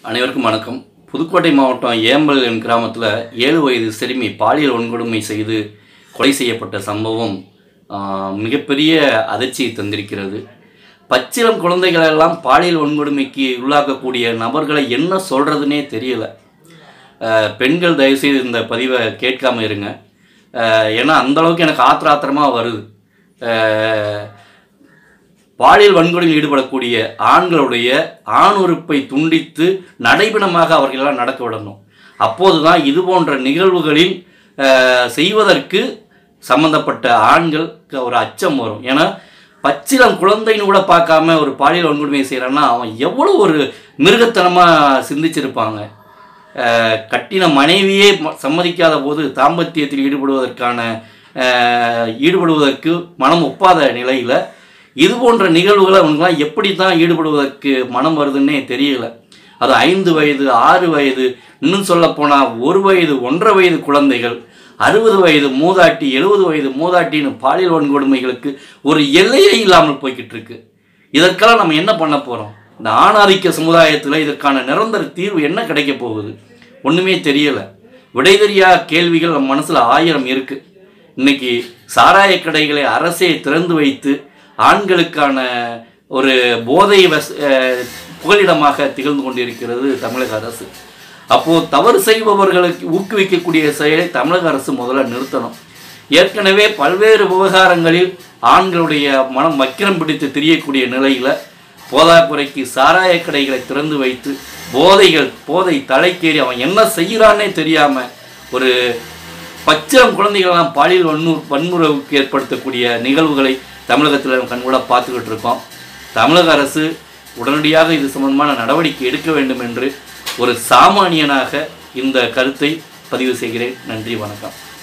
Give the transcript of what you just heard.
அனைவருக்கும் வணக்கம் புதுக்கோட்டை மாவட்டம் ஏம்பல் என் கிராமத்தில் ஏழு வயது சிறுமி பாலியல் வன்கொடுமை செய்து கொலை செய்யப்பட்ட சம்பவம் ஆஹ், மிகப்பெரிய அதிர்ச்சியை தந்திருக்கிறது பச்சிளம் குழந்தைகளெல்லாம் பாலியல் வன்கொடுமைக்கு உள்ளாக்கக்கூடிய நபர்களை என்ன சொல்கிறதுனே தெரியல ஆஹ், பெண்கள் தயவுசெய்து இந்த பதிவை கேட்காம இருங்க ஆஹ், ஏன்னா அந்த அளவுக்கு எனக்கு ஆத்திர ஆத்திரமாக வருது ஆஹ், பாலியல் வன்கொடுமையில் ஈடுபடக்கூடிய ஆண்களுடைய ஆணுறுப்பை துண்டித்து நடைபெணமாக அவர்களெல்லாம் நடக்க விடணும் அப்போது தான் இது போன்ற நிகழ்வுகளில் அஹ், செய்வதற்கு சம்பந்தப்பட்ட ஆண்களுக்கு ஒரு அச்சம் வரும் ஏன்னா பச்சிலம் குழந்தைன்னு கூட பார்க்காம ஒரு பாலியல் வன்கொடுமையை செய்கிறான்னா அவன் எவ்வளோ ஒரு மிருகத்தனமாக சிந்திச்சிருப்பாங்க அஹ், கட்டின மனைவியே ம- சம்மதிக்காத போது தாம்பத்தியத்தில் ஈடுபடுவதற்கான அஹ், ஈடுபடுவதற்கு மனம் ஒப்பாத நிலையில் இது போன்ற நிகழ்வுகளை அவங்களாம் எப்படி தான் ஈடுபடுவதற்கு மனம் வருதுன்னே தெரியல அது ஐந்து வயது ஆறு வயது இன்னும் சொல்லப்போனால் ஒரு வயது ஒன்றரை வயது குழந்தைகள் அறுபது வயது மூதாட்டி எழுபது வயது மூதாட்டின்னு பாலியல் வன்கொடுமைகளுக்கு ஒரு எல்லையே இல்லாமல் போய்கிட்டு இருக்கு இதற்கெல்லாம் நம்ம என்ன பண்ண போகிறோம் இந்த ஆணாதிக்க சமுதாயத்தில் இதற்கான நிரந்தர தீர்வு என்ன கிடைக்க போகுது ஒன்றுமே தெரியலை விடை தெரியா கேள்விகள் நம்ம மனசில் ஆயிரம் இருக்குது இன்னைக்கு சாராய கடைகளை அரசே திறந்து வைத்து ஆண்களுக்கான ஒரு போதை வச அஹ், புகலிடமாக திகழ்ந்து கொண்டிருக்கிறது தமிழக அரசு அப்போது தவறு செய்பவர்களுக்கு ஊக்குவிக்கக்கூடிய செயலை தமிழக அரசு முதல்ல நிறுத்தணும் ஏற்கனவே பல்வேறு விவகாரங்களில் ஆண்களுடைய மனம் வக்கிரம் பிடித்து திரியக்கூடிய நிலையில் போதாக்குறைக்கு சாராய கடைகளை திறந்து வைத்து போதைகள் போதை தலைக்கேறி அவன் என்ன செய்கிறான்னே தெரியாமல் ஒரு பச்சிளம் குழந்தைகளெல்லாம் பாலியல் வன்மு வன்முறைவுக்கு ஏற்படுத்தக்கூடிய நிகழ்வுகளை தமிழகத்தில் நம்ம கண்கூட பார்த்துக்கிட்டு இருக்கோம் தமிழக அரசு உடனடியாக இது சம்பந்தமான நடவடிக்கை எடுக்க வேண்டும் என்று ஒரு சாமானியனாக இந்த கருத்தை பதிவு செய்கிறேன் நன்றி வணக்கம்